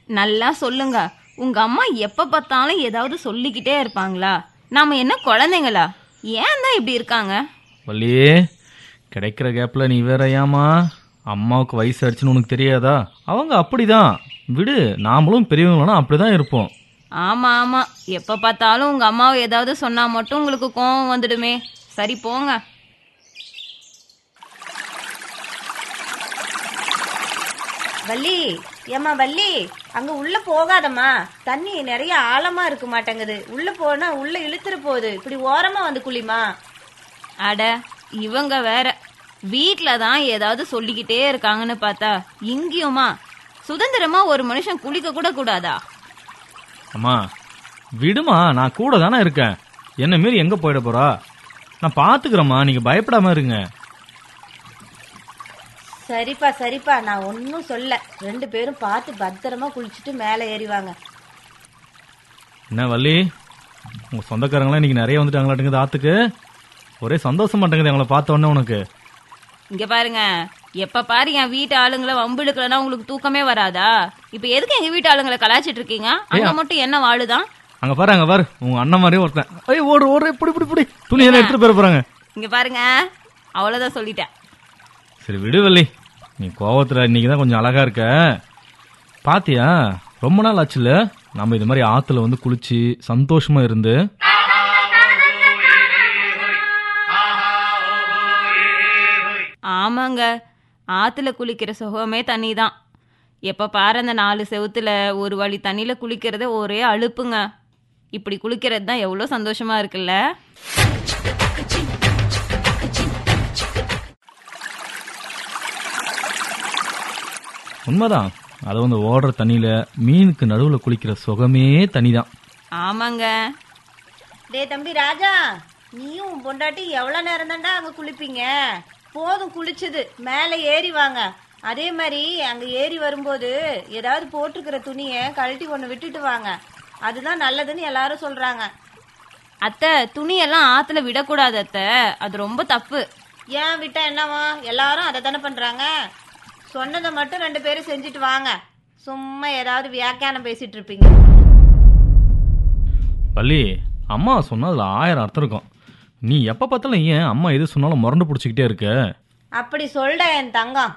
நல்லா சொல்லுங்க உங்க அம்மா எப்ப பார்த்தாலும் ஏதாவது சொல்லிக்கிட்டே இருப்பாங்களா நாம என்ன குழந்தைங்களா ஏன் தான் இப்படி இருக்காங்க வள்ளி கிடைக்கிற கேப்பில் நீ வேற ஏமா அம்மாவுக்கு வயசு ஆயிடுச்சுன்னு உனக்கு தெரியாதா அவங்க அப்படிதான் விடு நாமளும் பெரியவங்களா அப்படிதான் இருப்போம் ஆமா ஆமா எப்ப பார்த்தாலும் உங்க அம்மாவை ஏதாவது சொன்னா மட்டும் உங்களுக்கு கோவம் வந்துடுமே சரி போங்க வள்ளி ஏம்மா வள்ளி அங்க உள்ள போகாதம்மா தண்ணி நிறைய ஆழமா இருக்க மாட்டேங்குது உள்ள போனா உள்ள இழுத்துற போகுது இப்படி ஓரமா வந்து குளிமா அட இவங்க வேற வீட்ல தான் ஏதாவது சொல்லிக்கிட்டே இருக்காங்கன்னு பார்த்தா இங்கேயுமா சுதந்திரமா ஒரு மனுஷன் குளிக்க கூட கூடாதா அம்மா விடுமா நான் கூட தானே இருக்கேன் என்ன மீறி எங்கே போயிட போறா நான் பார்த்துக்கிறேம்மா நீங்கள் பயப்படாம இருங்க சரிப்பா சரிப்பா நான் ஒன்னும் சொல்ல ரெண்டு பேரும் பார்த்து பத்திரமா குளிச்சுட்டு மேலே ஏறிவாங்க என்ன வள்ளி உங்கள் சொந்தக்காரங்களாம் இன்னைக்கு நிறைய வந்துட்டாங்களாட்டுங்குது ஆத்துக்கு ஒரே சந்தோஷம் மாட்டேங்குது அவங்கள பார்த்த உடனே உனக்கு இங்க பாருங்க எப்ப பாரு என் வீட்டு ஆளுங்களை வம்பு இழுக்கலன்னா உங்களுக்கு தூக்கமே வராதா இப்ப எதுக்கு எங்க வீட்டு ஆளுங்களை கலாச்சிட்டு இருக்கீங்க அங்க மட்டும் என்ன வாழுதான் அங்கே பாரு அங்கே பாரு உங்கள் அண்ணன் மாதிரியே ஒருத்தன் ஐய் ஓடு ஓடு இப்படி இப்படி இப்படி துணி எல்லாம் எடுத்துகிட்டு போயிட போகிறாங்க இங்க பாருங்க அவ்வளவுதான் சொல்லிட்டேன் சரி விடு வள்ளி நீ கோவத்தில் இன்னைக்கு தான் கொஞ்சம் அழகா இருக்க பாத்தியா ரொம்ப நாள் ஆச்சுல நம்ம இது மாதிரி ஆத்துல வந்து குளிச்சு சந்தோஷமா இருந்து ஆமாங்க ஆத்துல குளிக்கிற சுகமே தண்ணி தான் எப்ப பாரு அந்த நாலு செவுத்துல ஒரு வழி தண்ணியில குளிக்கிறதே ஒரே அலுப்புங்க இப்படி குளிக்கிறது தான் எவ்வளோ சந்தோஷமா இருக்குல்ல உண்மைதான் அது வந்து ஓடுற தண்ணியில மீனுக்கு நடுவுல குளிக்கிற சுகமே தனிதான் ஆமாங்க டேய் தம்பி ராஜா நீயும் உன் பொண்டாட்டி எவ்வளவு நேரம் தாண்டா அங்க குளிப்பீங்க போதும் குளிச்சது மேலே ஏறி வாங்க அதே மாதிரி அங்க ஏறி வரும்போது ஏதாவது போட்டிருக்கிற துணியை கழட்டி ஒன்று விட்டுட்டு வாங்க அதுதான் நல்லதுன்னு எல்லாரும் சொல்றாங்க அத்தை துணியெல்லாம் ஆத்துல விடக்கூடாது அத்தை அது ரொம்ப தப்பு ஏன் விட்டா என்னவா எல்லாரும் அதை தானே பண்றாங்க சொன்னதை மட்டும் ரெண்டு பேரும் செஞ்சுட்டு வாங்க சும்மா ஏதாவது வியாக்கியானம் பேசிட்டு இருப்பீங்க வள்ளி அம்மா சொன்னா அதுல ஆயிரம் அர்த்தம் இருக்கும் நீ எப்ப பார்த்தாலும் ஏன் அம்மா எது சொன்னாலும் முரண்டு பிடிச்சிக்கிட்டே இருக்க அப்படி சொல்ற என் தங்கம்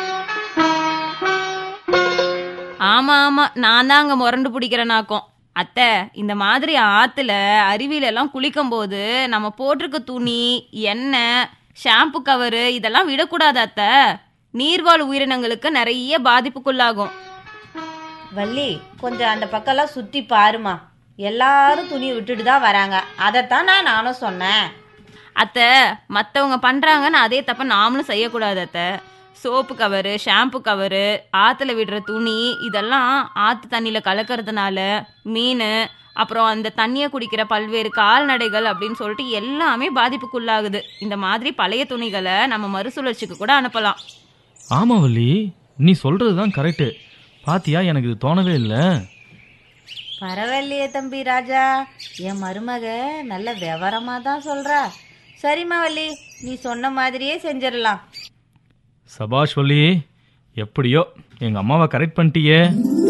ஆமா ஆமா நான் தான் அங்க முரண்டு பிடிக்கிறேனாக்கும் அத்தை இந்த மாதிரி ஆத்துல அருவியில எல்லாம் குளிக்கும் போது நம்ம போட்டிருக்க துணி எண்ணெய் ஷாம்பு கவரு இதெல்லாம் விடக்கூடாது அத்தை நீர்வாழ் உயிரினங்களுக்கு நிறைய பாதிப்புக்குள்ளாகும் வள்ளி கொஞ்சம் அந்த பக்கம்லாம் சுத்தி பாருமா எல்லாரும் துணியை விட்டுட்டு தான் வராங்க அதைத்தான் நான் நானும் சொன்னேன் அத்தை மற்றவங்க பண்ணுறாங்கன்னு அதே தப்ப நாமளும் செய்யக்கூடாது அத்தை சோப்பு கவரு ஷாம்பு கவரு ஆற்றுல விடுற துணி இதெல்லாம் ஆற்று தண்ணியில் கலக்கறதுனால மீன் அப்புறம் அந்த தண்ணியை குடிக்கிற பல்வேறு கால்நடைகள் அப்படின்னு சொல்லிட்டு எல்லாமே பாதிப்புக்குள்ளாகுது இந்த மாதிரி பழைய துணிகளை நம்ம மறுசுழற்சிக்கு கூட அனுப்பலாம் ஆமா வள்ளி நீ சொல்றதுதான் கரெக்டு பாத்தியா எனக்கு இது தோணவே இல்லை பரவாயில்லையே தம்பி ராஜா என் மருமக நல்ல விவரமா தான் சொல்றா சரிம்மா வள்ளி நீ சொன்ன மாதிரியே செஞ்சிடலாம் சபாஷ் வள்ளி எப்படியோ எங்க அம்மாவை கரெக்ட் பண்ணிட்டியே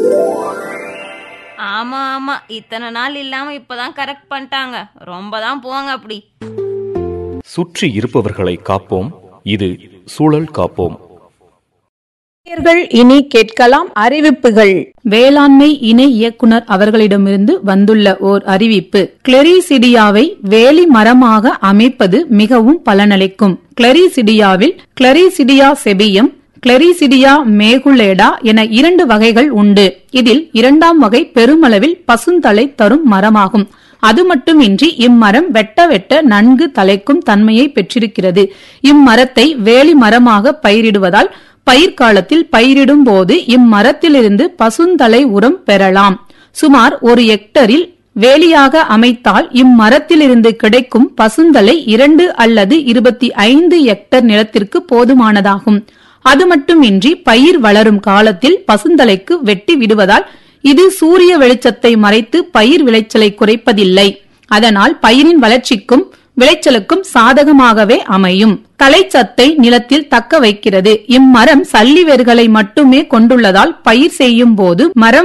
ஆமா ஆமா இத்தனை நாள் இல்லாம இப்பதான் கரெக்ட் பண்ணிட்டாங்க ரொம்ப தான் போங்க அப்படி சுற்றி இருப்பவர்களை காப்போம் இது சூழல் காப்போம் நேயர்கள் இனி கேட்கலாம் அறிவிப்புகள் வேளாண்மை இணை இயக்குனர் அவர்களிடமிருந்து வந்துள்ள ஓர் அறிவிப்பு கிளரிசிடியாவை வேலி மரமாக அமைப்பது மிகவும் பலனளிக்கும் கிளரிசிடியாவில் கிளரிசிடியா செபியம் கிளரிசிடியா மேகுலேடா என இரண்டு வகைகள் உண்டு இதில் இரண்டாம் வகை பெருமளவில் பசுந்தலை தரும் மரமாகும் அது மட்டுமின்றி இம்மரம் வெட்ட வெட்ட நன்கு தலைக்கும் தன்மையை பெற்றிருக்கிறது இம்மரத்தை வேலி மரமாக பயிரிடுவதால் பயிர்காலத்தில் பயிரிடும் போது இம்மரத்திலிருந்து பசுந்தலை உரம் பெறலாம் சுமார் ஒரு ஹெக்டரில் வேலியாக அமைத்தால் இம்மரத்திலிருந்து கிடைக்கும் பசுந்தலை இரண்டு அல்லது இருபத்தி ஐந்து ஹெக்டர் நிலத்திற்கு போதுமானதாகும் அது மட்டுமின்றி பயிர் வளரும் காலத்தில் பசுந்தலைக்கு வெட்டி விடுவதால் இது சூரிய வெளிச்சத்தை மறைத்து பயிர் விளைச்சலை குறைப்பதில்லை அதனால் பயிரின் வளர்ச்சிக்கும் விளைச்சலுக்கும் சாதகமாகவே அமையும் தலைச்சத்தை நிலத்தில் தக்க வைக்கிறது இம்மரம் சல்லி வேர்களை மட்டுமே கொண்டுள்ளதால் பயிர் செய்யும் போது மரம்